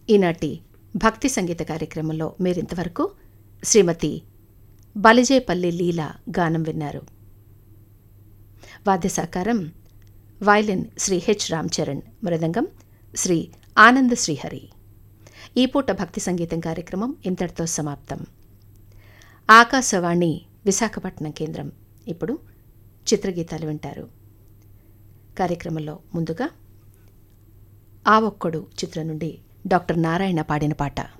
ఈనాటి భక్తి సంగీత కార్యక్రమంలో మీరింతవరకు శ్రీమతి బలిజేపల్లి లీల గానం విన్నారు వాద్య సహకారం వైలిన్ శ్రీ హెచ్ రామ్చరణ్ మృదంగం శ్రీ ఆనంద శ్రీహరి ఈ పూట భక్తి సంగీతం కార్యక్రమం ఇంతటితో సమాప్తం ఆకాశవాణి విశాఖపట్నం కేంద్రం ఇప్పుడు చిత్రగీతాలు వింటారు కార్యక్రమంలో ముందుగా ఆ ఒక్కడు చిత్రం నుండి డాక్టర్ నారాయణ పాడిన పాట